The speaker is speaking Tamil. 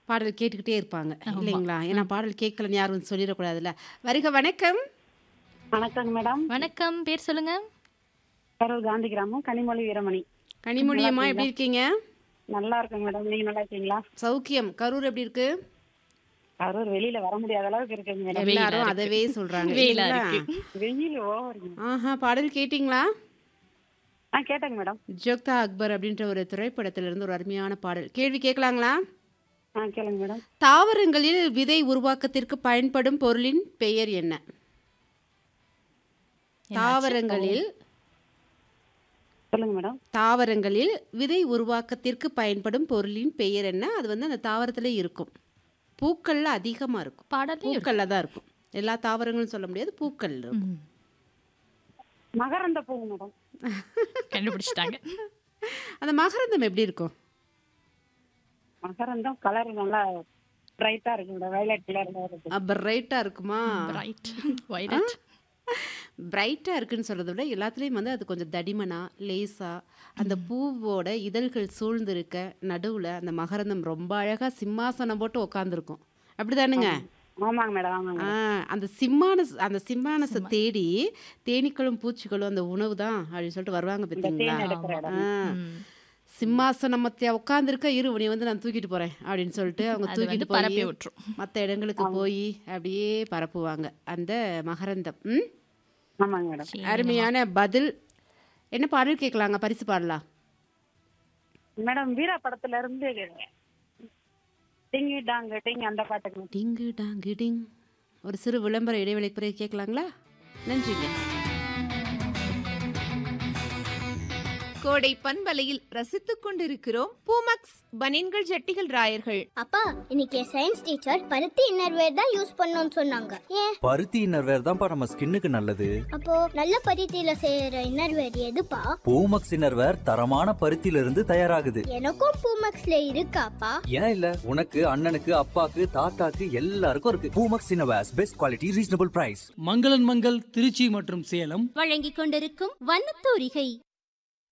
பாடல் கேட்டுக்கிட்டே இருப்பாங்க ஆமா. இல்லைங்களா ஏன்னா பாடல் கேட்கலன்னு யாரும் வந்து சொல்லிடக்கூடாதுல்ல வருக வணக்கம் வணக்கங்க மேடம் வணக்கம் பேர் சொல்லுங்க கரூர் காந்தி கிராமம் கனிமொழி வீரமணி கனிமொழியம்மா எப்படி இருக்கீங்க நல்லா இருக்குங்க மேடம் நீங்க நல்லா இருக்கீங்களா சௌக்கியம் கரூர் எப்படி இருக்கு கரூர் வெளியில வர முடியாத அளவுக்கு இருக்குங்க மேடம் வெயிலா எல்லாரும் இருக்கு. அதவே சொல்றாங்க வெயிலா இல்லைங்களா? இருக்கு. வெயில் ஓவருங்க ஆஹா பாடல் கேட்டிங்களா ஆ கேட்டேங்க மேடம் ஜோக்தா அக்பர் அப்படின்ற ஒரு திரைப்படத்திலிருந்து ஒரு அருமையான பாடல் கேள்வி கேட்கலாங்களா ஆ கேளுங்க மேடம் தாவரங்களில் விதை உருவாக்கத்திற்கு பயன்படும் பொருளின் பெயர் என்ன தாவரங்களில் சொல்லுங்க மேடம் தாவரங்களில் விதை உருவாக்கத்திற்கு பயன்படும் பொருளின் பெயர் என்ன அது வந்து அந்த தாவரத்துல இருக்கும் பூக்கள்ல அதிகமா இருக்கும் பாடலையும் இருக்கு. பூக்கள்ல தான் இருக்கும் எல்லா தாவரங்களும் சொல்ல முடியாது பூக்கள் இருக்கும் ம். மகரந்த பூ மேடம் கண்டுபிடிச்சிட்டாங்க அந்த மகரந்தம் எப்படி இருக்கும் மகரந்தம் கலர் நல்லா பிரைட்டா இருக்கு மேடம் வயலட் கலர்ல இருக்கு பிரைட்டா இருக்குமா ரைட் வைலட் பிரைட்டா இருக்குன்னு சொல்றதை விட எல்லாத்துலேயும் வந்து அது கொஞ்சம் தடிமனா லேசா அந்த பூவோட இதழ்கள் சூழ்ந்திருக்க நடுவுல அந்த மகரந்தம் ரொம்ப அழகா சிம்மாசனம் போட்டு உட்காந்துருக்கும் அப்படிதானுங்க ஆமாங்க மேடம் ஆமாங்க ஆ அந்த சிம்மான அந்த சிம்மானசை தேடி தேனீக்களும் பூச்சிகளும் அந்த உணவு தான் அப்படின்னு சொல்லிட்டு வருவாங்க பார்த்தீங்களா தேன் எடுக்கிற இடம் ஆ. சிம்மாசனம் மத்திய உட்காந்துருக்க இரு உன்னை வந்து நான் தூக்கிட்டு போறேன் அப்படின்னு சொல்லிட்டு அவங்க அது வந்து தூக்கிட்டு பரப்பி போய் விட்டுரும் மற்ற இடங்களுக்கு போய் அப்படியே பரப்புவாங்க அந்த மகரந்தம் ம் ஆமாங்க மேடம் அருமையான பதில் என்ன பாடல் கேட்கலாங்க பரிசு பாடலாம் மேடம் வீரா படத்துல இருந்து டிங்கு டாங்கு டிங் அந்த பாட்டுக்கு டிங்கு டாங்கு டிங் ஒரு சிறு விளம்பர இடைவேளை பிறகு கேட்கலாங்களா நன்றிங்க கோடை பண்பலையில் ரசித்துக் கொண்டிருக்கிறோம் பூமக்ஸ் பனின்கள் ஜட்டிகள் ராயர்கள் அப்பா இன்னைக்கு சயின்ஸ் டீச்சர் பருத்தி இன்னர்வேர் தான் யூஸ் பண்ணணும்னு சொன்னாங்க ஏன் பருத்தி இன்னர்வேர் தான்ப்பா நம்ம ஸ்கின்னுக்கு நல்லது அப்போ நல்ல பருத்தியில செய்யற இன்னர்வேர் எதுப்பா பூமக்ஸ் இன்னர்வேர் தரமான பருத்தியில இருந்து தயாராகுது எனக்கும் பூமக்ஸ்ல இருக்காப்பா ஏன் இல்ல உனக்கு அண்ணனுக்கு அப்பாக்கு தாத்தாக்கு எல்லாருக்கும் இருக்கு Poomex innerwears best quality reasonable price மங்களன் மங்கள் திருச்சி மற்றும் சேலம் வழங்கிக் கொண்டிருக்கும் வண்ணத்தூரிகை